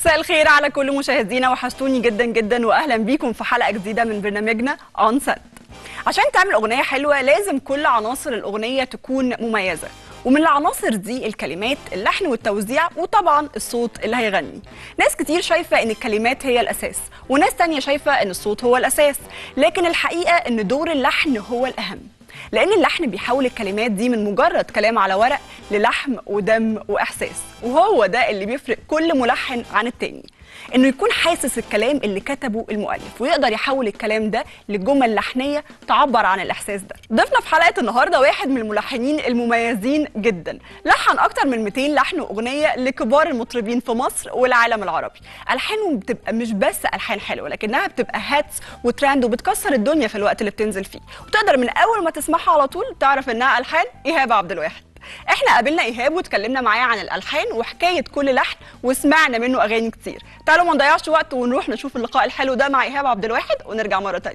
مساء الخير على كل مشاهدينا وحشتوني جدا جدا واهلا بيكم في حلقه جديده من برنامجنا اون سيت عشان تعمل اغنيه حلوه لازم كل عناصر الاغنيه تكون مميزه ومن العناصر دي الكلمات اللحن والتوزيع وطبعا الصوت اللي هيغني ناس كتير شايفه ان الكلمات هي الاساس وناس تانية شايفه ان الصوت هو الاساس لكن الحقيقه ان دور اللحن هو الاهم لان اللحن بيحول الكلمات دي من مجرد كلام على ورق للحم ودم واحساس وهو ده اللي بيفرق كل ملحن عن التاني انه يكون حاسس الكلام اللي كتبه المؤلف ويقدر يحول الكلام ده لجمل لحنيه تعبر عن الاحساس ده ضيفنا في حلقه النهارده واحد من الملحنين المميزين جدا لحن اكتر من 200 لحن واغنيه لكبار المطربين في مصر والعالم العربي الحانهم بتبقى مش بس الحان حلوه لكنها بتبقى هاتس وترند وبتكسر الدنيا في الوقت اللي بتنزل فيه وتقدر من اول ما تسمعها على طول تعرف انها الحان ايهاب عبد الواحد احنا قابلنا ايهاب واتكلمنا معاه عن الالحان وحكايه كل لحن وسمعنا منه اغاني كتير تعالوا ما نضيعش وقت ونروح نشوف اللقاء الحلو ده مع ايهاب عبد الواحد ونرجع مره تانية